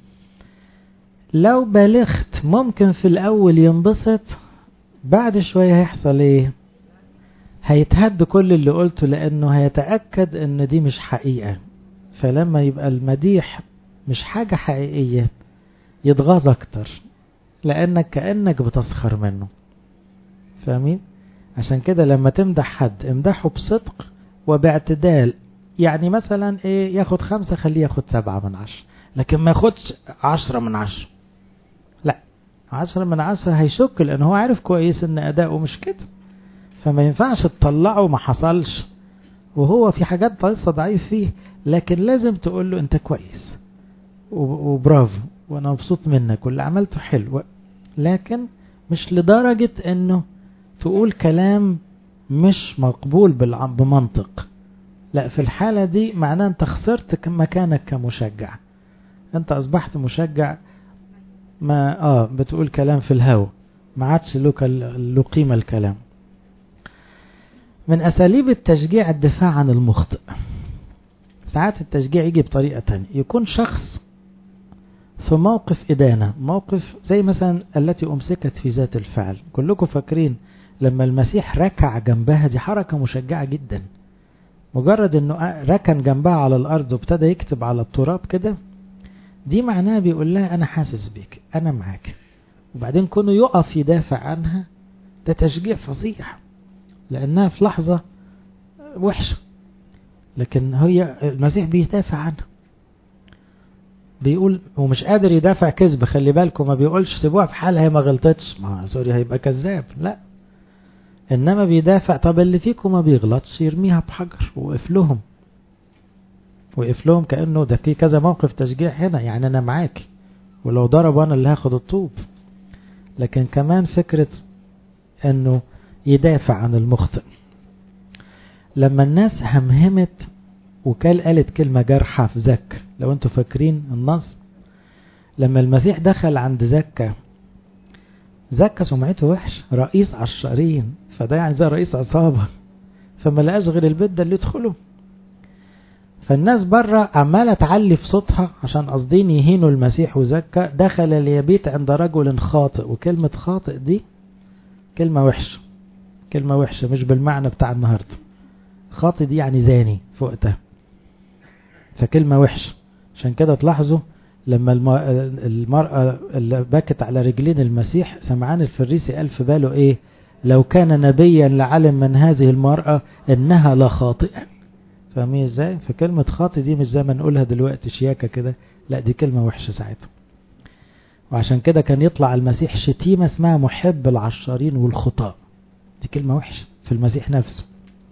لو بالغت ممكن في الاول ينبسط بعد شوية هيحصل ايه هيتهد كل اللي قلته لانه هيتأكد ان دي مش حقيقة فلما يبقى المديح مش حاجة حقيقية يتغاظ اكتر لانك كأنك بتسخر منه فاهمين عشان كده لما تمدح حد امدحه بصدق وباعتدال يعني مثلا ايه ياخد خمسة خليه ياخد سبعة من عشرة لكن ما ياخدش عشرة من عشرة لا عشرة من عشرة هيشك لان هو عارف كويس ان اداؤه مش كده فما ينفعش تطلعه ما حصلش وهو في حاجات لسه ضعيف فيه لكن لازم تقول له انت كويس وبرافو وانا مبسوط منك واللي عملته حلو لكن مش لدرجة انه تقول كلام مش مقبول بمنطق لا في الحالة دي معناه انت خسرت مكانك كمشجع انت اصبحت مشجع ما اه بتقول كلام في الهوا ما عادش له قيمة الكلام من اساليب التشجيع الدفاع عن المخطئ ساعات التشجيع يجي بطريقة تانية يكون شخص في موقف إدانة موقف زي مثلا التي أمسكت في ذات الفعل كلكم فاكرين لما المسيح ركع جنبها دي حركة مشجعة جدا مجرد انه ركن جنبها على الارض وابتدى يكتب على التراب كده دي معناها بيقول لها انا حاسس بيك انا معاك وبعدين كونه يقف يدافع عنها ده تشجيع فظيع لانها في لحظة وحشة لكن هي المسيح بيدافع عنها بيقول ومش قادر يدافع كذب خلي بالكم ما بيقولش سيبوها في حالها هي ما غلطتش ما سوري هيبقى كذاب لا انما بيدافع طب اللي فيكم ما بيغلطش يرميها بحجر وقف لهم وقف لهم كانه ده في كذا موقف تشجيع هنا يعني انا معاك ولو ضرب انا اللي هاخد الطوب لكن كمان فكرة انه يدافع عن المخطئ لما الناس همهمت وكال قالت كلمة جارحة في ذاك لو انتوا فاكرين النص لما المسيح دخل عند زكا زكا سمعته وحش رئيس عشارين فده يعني زي رئيس عصابة فما لقاش غير البيت ده اللي يدخله فالناس بره عمالة تعلي في صوتها عشان قاصدين يهينوا المسيح وزكا دخل ليبيت عند رجل خاطئ وكلمة خاطئ دي كلمة وحشة كلمة وحشة مش بالمعنى بتاع النهاردة خاطئ دي يعني زاني في وقتها فكلمة وحشة عشان كده تلاحظوا لما المرأة اللي بكت على رجلين المسيح سمعان الفريسي قال في باله ايه لو كان نبيا لعلم من هذه المرأة انها لا خاطئة فاهمين ازاي فكلمة خاطئ دي مش زي ما نقولها دلوقتي شياكة كده لا دي كلمة وحشة ساعتها وعشان كده كان يطلع المسيح شتيمة اسمها محب العشارين والخطاء دي كلمة وحشة في المسيح نفسه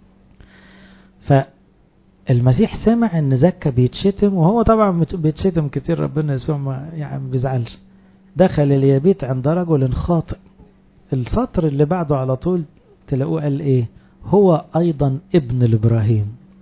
فالمسيح سمع ان زكا بيتشتم وهو طبعا بيتشتم كتير ربنا يسوع ما يعني بيزعلش دخل اليبيت عند رجل خاطئ السطر اللي بعده على طول تلاقوه قال ايه هو ايضا ابن لابراهيم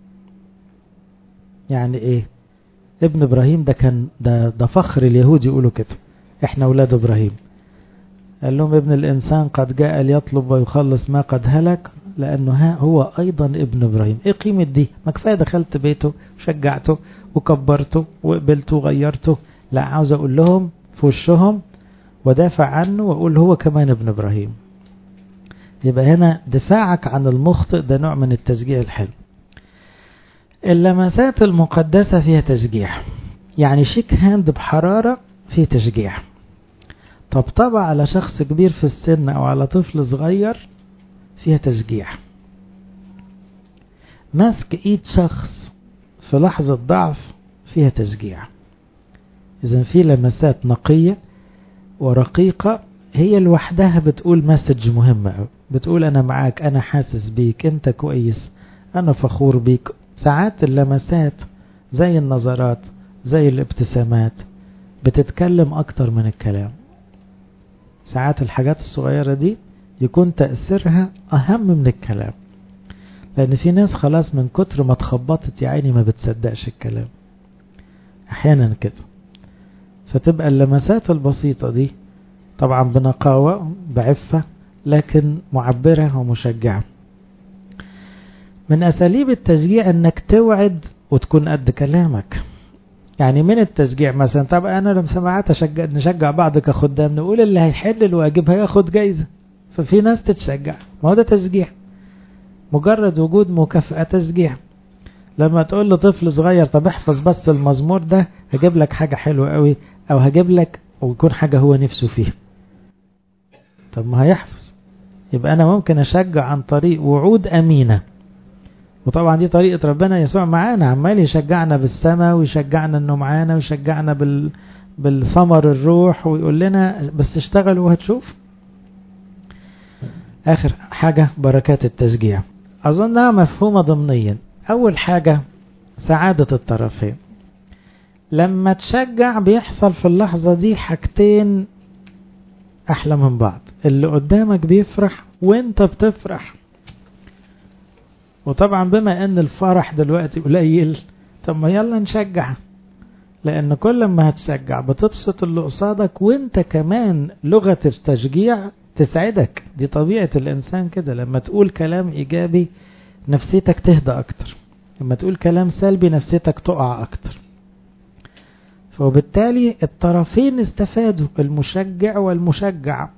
يعني ايه ابن ابراهيم ده كان ده, ده فخر اليهود يقولوا كده احنا اولاد ابراهيم قال لهم ابن الانسان قد جاء ليطلب ويخلص ما قد هلك لانه ها هو ايضا ابن ابراهيم ايه قيمة دي ما كفاية دخلت بيته وشجعته وكبرته وقبلته وغيرته لا عاوز اقول لهم في وشهم ودافع عنه واقول هو كمان ابن ابراهيم يبقى هنا دفاعك عن المخطئ ده نوع من التشجيع الحلو اللمسات المقدسة فيها تشجيع يعني شيك هاند بحرارة فيه تشجيع طبطبة على شخص كبير في السن أو على طفل صغير فيها تشجيع ماسك ايد شخص في لحظة ضعف فيها تشجيع إذا في لمسات نقية ورقيقة هي لوحدها بتقول مسج مهمة بتقول أنا معاك أنا حاسس بيك أنت كويس أنا فخور بيك ساعات اللمسات زي النظرات زي الابتسامات بتتكلم أكتر من الكلام ساعات الحاجات الصغيرة دي يكون تأثيرها أهم من الكلام لأن في ناس خلاص من كتر ما اتخبطت يا عيني ما بتصدقش الكلام أحيانا كده فتبقى اللمسات البسيطة دي طبعا بنقاوة بعفة لكن معبرة ومشجعة من أساليب التشجيع أنك توعد وتكون قد كلامك يعني من التشجيع مثلا طب أنا لما سمعت أشجع نشجع بعض كخدام نقول اللي هيحل الواجب هياخد جايزة ففي ناس تتشجع ما هو ده تشجيع مجرد وجود مكافأة تشجيع لما تقول لطفل صغير طب احفظ بس المزمور ده هجيب لك حاجة حلوة قوي او هجيب لك ويكون حاجة هو نفسه فيها طب ما هيحفظ يبقى انا ممكن اشجع عن طريق وعود امينة وطبعا دي طريقة ربنا يسوع معانا عمال يشجعنا بالسماء ويشجعنا انه معانا ويشجعنا بال بالثمر الروح ويقول لنا بس اشتغلوا وهتشوف اخر حاجة بركات التشجيع اظنها مفهومة ضمنيا اول حاجة سعادة الطرفين لما تشجع بيحصل في اللحظة دي حاجتين احلى من بعض اللي قدامك بيفرح وانت بتفرح وطبعا بما ان الفرح دلوقتي قليل طب ما يلا نشجع لان كل ما هتشجع بتبسط اللي قصادك وانت كمان لغة التشجيع تسعدك دي طبيعة الانسان كده لما تقول كلام ايجابي نفسيتك تهدى اكتر لما تقول كلام سلبي نفسيتك تقع اكتر فبالتالي الطرفين استفادوا المشجع والمشجع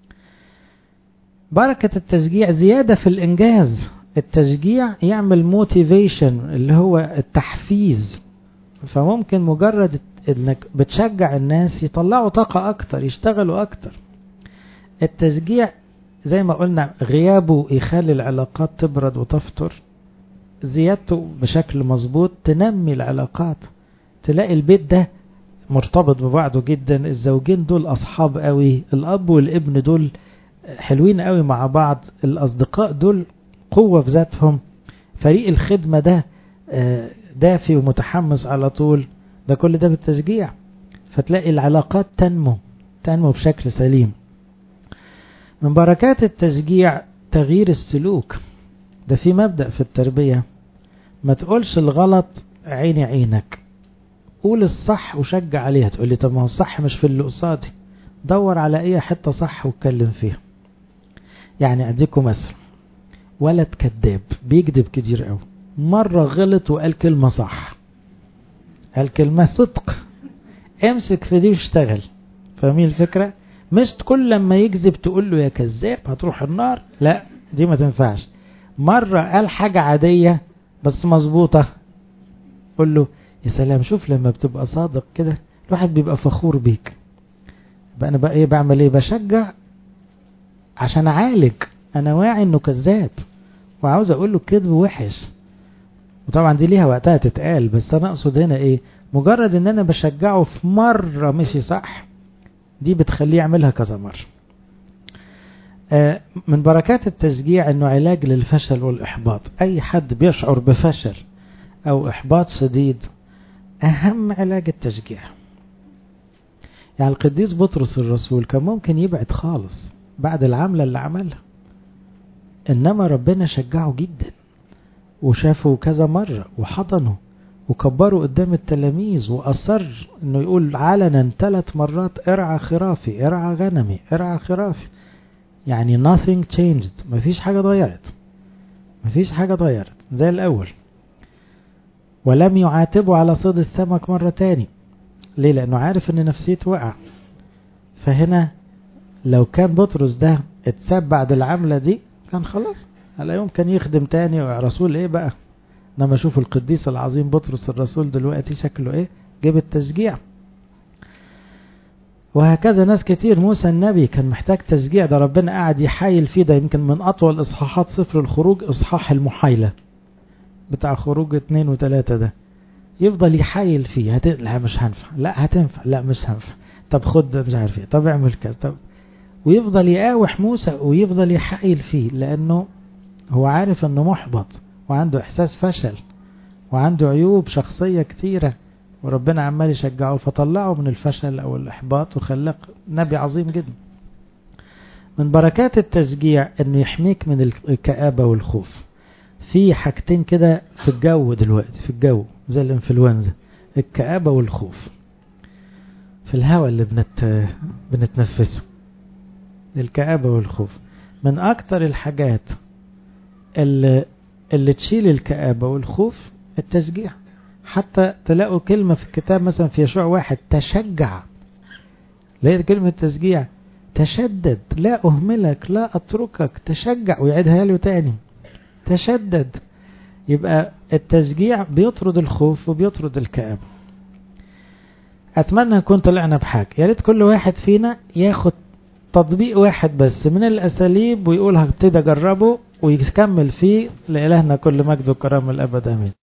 بركة التشجيع زيادة في الإنجاز التشجيع يعمل موتيفيشن اللي هو التحفيز فممكن مجرد انك بتشجع الناس يطلعوا طاقة اكتر يشتغلوا اكتر التشجيع زي ما قلنا غيابه يخلي العلاقات تبرد وتفتر زيادته بشكل مظبوط تنمي العلاقات تلاقي البيت ده مرتبط ببعضه جدا الزوجين دول اصحاب قوي الاب والابن دول حلوين قوي مع بعض الاصدقاء دول قوة في ذاتهم فريق الخدمة ده دافي ومتحمس على طول ده كل ده بالتشجيع فتلاقي العلاقات تنمو تنمو بشكل سليم من بركات التشجيع تغيير السلوك ده في مبدأ في التربية ما تقولش الغلط عيني عينك قول الصح وشجع عليها تقول لي طب ما هو الصح مش في اللي قصادي دور على اي حتة صح واتكلم فيها يعني اديكم مثل ولد كذاب بيكذب كتير قوي مرة غلط وقال كلمة صح قال كلمة صدق امسك في دي واشتغل فاهمين الفكرة مش كل لما يكذب تقول له يا كذاب هتروح النار لا دي ما تنفعش مرة قال حاجة عادية بس مظبوطة قول له يا سلام شوف لما بتبقى صادق كده الواحد بيبقى فخور بيك بقى انا بقى ايه بعمل ايه بشجع عشان اعالج انا واعي انه كذاب وعاوز اقول له الكذب وحش وطبعا دي ليها وقتها تتقال بس انا اقصد هنا ايه مجرد ان انا بشجعه في مرة مشي صح دي بتخليه يعملها كذا مرة آه من بركات التشجيع انه علاج للفشل والاحباط اي حد بيشعر بفشل او احباط شديد اهم علاج التشجيع يعني القديس بطرس الرسول كان ممكن يبعد خالص بعد العملة اللي عملها انما ربنا شجعه جدا وشافه كذا مرة وحضنه وكبره قدام التلاميذ وأصر انه يقول علنا ثلاث مرات ارعى خرافي ارعى غنمي ارعى خرافي يعني nothing changed مفيش حاجة اتغيرت مفيش حاجة اتغيرت زي الأول ولم يعاتبه على صيد السمك مرة تاني ليه لأنه عارف ان نفسيته وقع فهنا لو كان بطرس ده اتساب بعد العملة دي كان خلاص لا يمكن يخدم تاني رسول ايه بقى انما شوف القديس العظيم بطرس الرسول دلوقتي شكله ايه جاب التشجيع وهكذا ناس كتير موسى النبي كان محتاج تشجيع ده ربنا قاعد يحايل فيه ده يمكن من اطول اصحاحات سفر الخروج اصحاح المحايلة بتاع خروج اتنين وتلاتة ده يفضل يحايل فيه هت... لا مش هنفع لا هتنفع لا مش هنفع طب خد مش عارف ايه طب اعمل كذا طب ويفضل يقاوح موسى ويفضل يحايل فيه لانه هو عارف انه محبط وعنده احساس فشل وعنده عيوب شخصية كتيرة وربنا عمال يشجعه فطلعه من الفشل او الاحباط وخلاه نبي عظيم جدا من بركات التشجيع انه يحميك من الكآبة والخوف في حاجتين كده في الجو دلوقتي في الجو زي الانفلونزا الكآبة والخوف في الهواء اللي بنت بنتنفسه الكآبة والخوف من اكتر الحاجات اللي, اللي تشيل الكآبة والخوف التشجيع حتى تلاقوا كلمة في الكتاب مثلا في يشوع واحد تشجع ليه كلمة تشجيع تشدد لا أهملك لا أتركك تشجع ويعيدها له تاني تشدد يبقى التشجيع بيطرد الخوف وبيطرد الكآبة أتمنى نكون طلعنا بحاجة يا ريت كل واحد فينا ياخد تطبيق واحد بس من الأساليب ويقول هبتدي أجربه ويكمل فيه لإلهنا كل مجد وكرم الأبد آمين